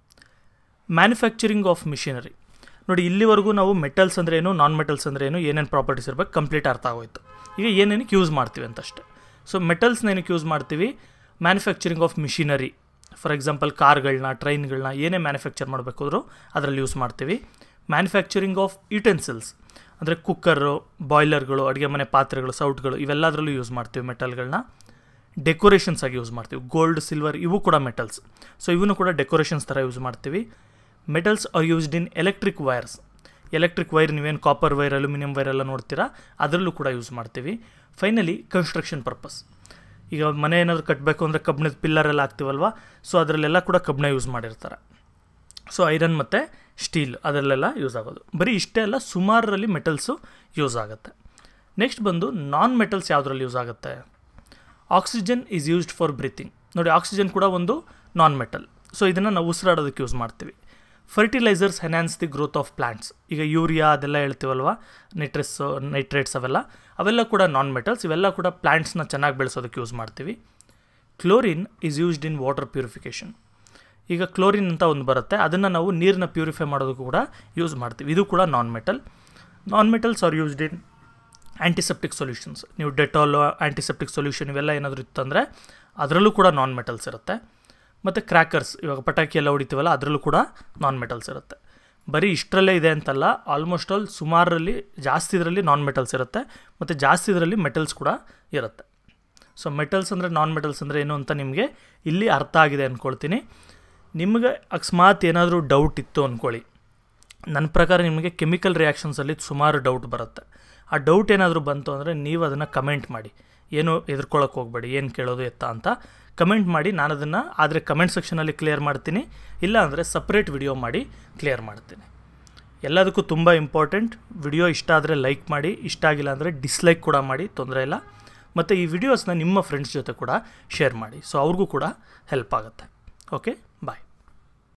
[SPEAKER 1] manufacturing of machinery ನೋಡಿ ಇಲ್ಲಿವರೆಗೂ ನಾವು ಮೆಟಲ್ಸ್ ಅಂದರೆ ಏನು ನಾನ್ ಮೆಟಲ್ಸ್ ಅಂದರೆ ಏನು ಏನೇನು ಪ್ರಾಪರ್ಟೀಸ್ ಇರಬೇಕು ಕಂಪ್ಲೀಟ್ ಅರ್ಥ ಆಗೋಯ್ತು ಈಗ ಏನೇನಕ್ಕೆ ಯೂಸ್ ಮಾಡ್ತೀವಿ ಅಂತಷ್ಟೇ ಸೊ ಮೆಟಲ್ಸ್ನ ಏನಕ್ಕೆ ಯೂಸ್ ಮಾಡ್ತೀವಿ manufacturing of machinery for example ಕಾರ್ಗಳನ್ನ ಟ್ರೈನ್ಗಳನ್ನ ಏನೇ ಮ್ಯಾನುಫ್ಯಾಕ್ಚರ್ ಮಾಡಬೇಕಾದ್ರೂ ಅದರಲ್ಲಿ ಯೂಸ್ ಮಾಡ್ತೀವಿ ಮ್ಯಾನುಫ್ಯಾಕ್ಚರಿಂಗ್ ಆಫ್ ಯುಟೆನ್ಸಿಲ್ಸ್ ಅಂದರೆ ಕುಕ್ಕರು ಬಾಯ್ಲರ್ಗಳು ಅಡುಗೆ ಮನೆ ಪಾತ್ರೆಗಳು ಸೌಟ್ಗಳು ಇವೆಲ್ಲದರಲ್ಲೂ ಯೂಸ್ ಮಾಡ್ತೀವಿ ಮೆಟಲ್ಗಳನ್ನ ಡೆಕೋರೇಷನ್ಸ್ ಆಗಿ ಯೂಸ್ ಮಾಡ್ತೀವಿ ಗೋಲ್ಡ್ ಸಿಲ್ವರ್ ಇವು ಕೂಡ ಮೆಟಲ್ಸ್ ಸೊ ಇವನು ಕೂಡ ಡೆಕೋರೇಷನ್ಸ್ ಥರ ಯೂಸ್ ಮಾಡ್ತೀವಿ metals are used in electric wires electric wire ನೀವೇನು ಕಾಪರ್ ವೈರ್ ಅಲ್ಯೂಮಿನಿಯಂ ವೈರ್ ಎಲ್ಲ ನೋಡ್ತೀರಾ ಅದರಲ್ಲೂ ಕೂಡ ಯೂಸ್ ಮಾಡ್ತೀವಿ ಫೈನಲಿ ಕನ್ಸ್ಟ್ರಕ್ಷನ್ ಪರ್ಪಸ್ ಈಗ ಮನೆ ಏನಾದರೂ ಕಟ್ಟಬೇಕು ಅಂದರೆ ಕಬ್ಬಿಣದ ಪಿಲ್ಲರ್ ಎಲ್ಲ ಹಾಕ್ತೀವಲ್ವ ಸೊ ಅದರಲ್ಲೆಲ್ಲ ಕೂಡ ಕಬ್ಬಣ ಯೂಸ್ ಮಾಡಿರ್ತಾರೆ ಸೊ ಐರನ್ ಮತ್ತು ಸ್ಟೀಲ್ ಅದರಲ್ಲೆಲ್ಲ ಯೂಸ್ ಆಗೋದು ಬರೀ ಇಷ್ಟೇ ಅಲ್ಲ ಸುಮಾರರಲ್ಲಿ ಮೆಟಲ್ಸು ಯೂಸ್ ಆಗುತ್ತೆ ನೆಕ್ಸ್ಟ್ ಬಂದು ನಾನ್ ಮೆಟಲ್ಸ್ ಯಾವುದ್ರಲ್ಲಿ ಯೂಸ್ ಆಗುತ್ತೆ oxygen is used for breathing ನೋಡಿ ಆಕ್ಸಿಜನ್ ಕೂಡ ಒಂದು ನಾನ್ ಮೆಟಲ್ ಸೊ ಇದನ್ನು ನಾವು ಉಸಿರಾಡೋದಕ್ಕೆ ಯೂಸ್ ಮಾಡ್ತೀವಿ fertilisers enhance the growth of plants ಈಗ ಯೂರಿಯಾ ಅದೆಲ್ಲ ಹೇಳ್ತೀವಲ್ವ ನೈಟ್ರೆಸ್ ನೈಟ್ರೇಟ್ಸ್ ಅವೆಲ್ಲ ಅವೆಲ್ಲ ಕೂಡ ನಾನ್ ಮೆಟಲ್ಸ್ ಇವೆಲ್ಲ ಕೂಡ ಪ್ಲಾಂಟ್ಸ್ನ ಚೆನ್ನಾಗಿ ಬೆಳೆಸೋದಕ್ಕೆ ಯೂಸ್ ಮಾಡ್ತೀವಿ chlorine is used in water purification ಈಗ ಕ್ಲೋರಿನ್ ಅಂತ ಒಂದು ಬರುತ್ತೆ ಅದನ್ನು ನಾವು ನೀರನ್ನ ಪ್ಯೂರಿಫೈ ಮಾಡೋದಕ್ಕೂ ಕೂಡ ಯೂಸ್ ಮಾಡ್ತೀವಿ ಇದು ಕೂಡ non metal non metals are used in antiseptic solutions ನೀವು ಡೆಟಾಲ್ ಆ್ಯಂಟಿಸೆಪ್ಟಿಕ್ ಸೊಲ್ಯೂಷನ್ ಇವೆಲ್ಲ ಏನಾದರೂ ಇತ್ತಂದರೆ ಅದರಲ್ಲೂ ಕೂಡ ನಾನ್ ಮೆಟಲ್ಸ್ ಇರುತ್ತೆ ಮತ್ತು ಕ್ರ್ಯಾಕರ್ಸ್ ಇವಾಗ ಪಟಾಕಿ ಎಲ್ಲ ಹೊಡಿತೀವಲ್ಲ ಅದರಲ್ಲೂ ಕೂಡ ನಾನ್ ಮೆಟಲ್ಸ್ ಇರುತ್ತೆ ಬರೀ ಇಷ್ಟರಲ್ಲೇ ಇದೆ ಅಂತಲ್ಲ ಆಲ್ಮೋಸ್ಟ್ ಆಲ್ ಸುಮಾರಲ್ಲಿ ಜಾಸ್ತಿ ಇದರಲ್ಲಿ ನಾನ್ ಮೆಟಲ್ಸ್ ಇರುತ್ತೆ ಮತ್ತು ಜಾಸ್ತಿ ಇದರಲ್ಲಿ ಮೆಟಲ್ಸ್ ಕೂಡ ಇರುತ್ತೆ ಸೊ ಮೆಟಲ್ಸ್ ಅಂದರೆ ನಾನ್ ಮೆಟಲ್ಸ್ ಅಂದರೆ ಏನು ಅಂತ ನಿಮಗೆ ಇಲ್ಲಿ ಅರ್ಥ ಆಗಿದೆ ಅಂದ್ಕೊಳ್ತೀನಿ ನಿಮಗೆ ಅಕಸ್ಮಾತ್ ಏನಾದರೂ ಡೌಟ್ ಇತ್ತು ಅಂದ್ಕೊಳ್ಳಿ ನನ್ನ ಪ್ರಕಾರ ನಿಮಗೆ ಕೆಮಿಕಲ್ ರಿಯಾಕ್ಷನ್ಸಲ್ಲಿ ಸುಮಾರು ಡೌಟ್ ಬರುತ್ತೆ ಆ ಡೌಟ್ ಏನಾದರೂ ಬಂತು ಅಂದರೆ ನೀವು ಅದನ್ನು ಕಮೆಂಟ್ ಮಾಡಿ ಏನು ಎದುರ್ಕೊಳ್ಳೋಕೆ ಹೋಗಬೇಡಿ ಏನು ಕೇಳೋದು ಎತ್ತ ಅಂತ ಕಮೆಂಟ್ ಮಾಡಿ ನಾನು ಅದನ್ನು ಆದರೆ ಕಮೆಂಟ್ ಸೆಕ್ಷನಲ್ಲಿ ಕ್ಲಿಯರ್ ಮಾಡ್ತೀನಿ ಇಲ್ಲ ಅಂದರೆ ಸಪ್ರೇಟ್ ವಿಡಿಯೋ ಮಾಡಿ ಕ್ಲಿಯರ್ ಮಾಡ್ತೀನಿ ಎಲ್ಲದಕ್ಕೂ ತುಂಬ ಇಂಪಾರ್ಟೆಂಟ್ ವಿಡಿಯೋ ಇಷ್ಟ ಆದರೆ ಲೈಕ್ ಮಾಡಿ ಇಷ್ಟ ಆಗಿಲ್ಲ ಅಂದರೆ ಡಿಸ್ಲೈಕ್ ಕೂಡ ಮಾಡಿ ತೊಂದರೆ ಇಲ್ಲ ಮತ್ತು ಈ ವಿಡಿಯೋಸ್ನ ನಿಮ್ಮ ಫ್ರೆಂಡ್ಸ್ ಜೊತೆ ಕೂಡ ಶೇರ್ ಮಾಡಿ ಸೊ ಅವ್ರಿಗೂ ಕೂಡ ಹೆಲ್ಪ್ ಆಗುತ್ತೆ ಓಕೆ ಬಾಯ್